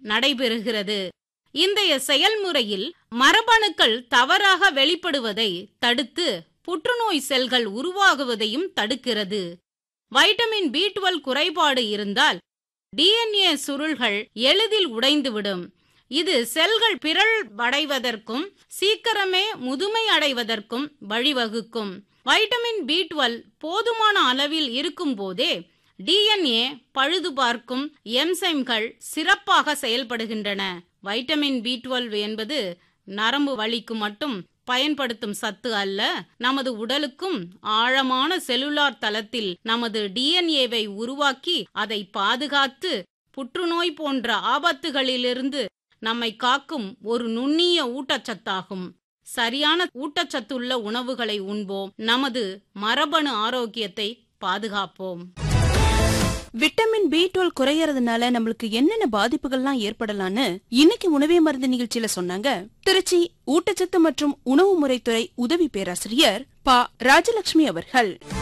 நடைபெறுகிறது இந்தைய செயல்முறையில் மரபணுக்கள் தவறாக வெளிப்படுவதை தடுத்து புற்றுநோய் செல்கள் உருவாகுவதையும் தடுக்கிறது வைட்டமின் பி குறைபாடு இருந்தால் டிஎன்ஏ சுருள்கள் எளிதில் உடைந்துவிடும் இது செல்கள் பிறழ் அடைவதற்கும் சீக்கிரமே முதுமை அடைவதற்கும் வழிவகுக்கும் வைட்டமின் பி போதுமான அளவில் இருக்கும் போதே டிஎன்ஏ பழுது பார்க்கும் என்சைம்கள் சிறப்பாக செயல்படுகின்றன வைட்டமின் பி என்பது நரம்பு வலிக்கு மட்டும் பயன்படுத்தும் சத்து அல்ல நமது உடலுக்கும் ஆழமான செல்லுலார் தளத்தில் நமது டிஎன்ஏவை உருவாக்கி அதை பாதுகாத்து புற்றுநோய் போன்ற ஆபத்துகளிலிருந்து நம்மை காக்கும் ஒரு நுண்ணிய ஊட்டச்சத்தாகும் சரியான ஊட்டச்சத்துள்ள உணவுகளை உண்போம் நமது மரபணு ஆரோக்கியத்தை பாதுகாப்போம் விட்டமின் பி டுவெல் குறையறதுனால நம்மளுக்கு என்னென்ன பாதிப்புகள்லாம் ஏற்படலாம்னு இன்னைக்கு உணவே மருந்து நிகழ்ச்சியில சொன்னாங்க திருச்சி ஊட்டச்சத்து மற்றும் உணவு முறைத்துறை உதவி பேராசிரியர் பா ராஜலட்சுமி அவர்கள்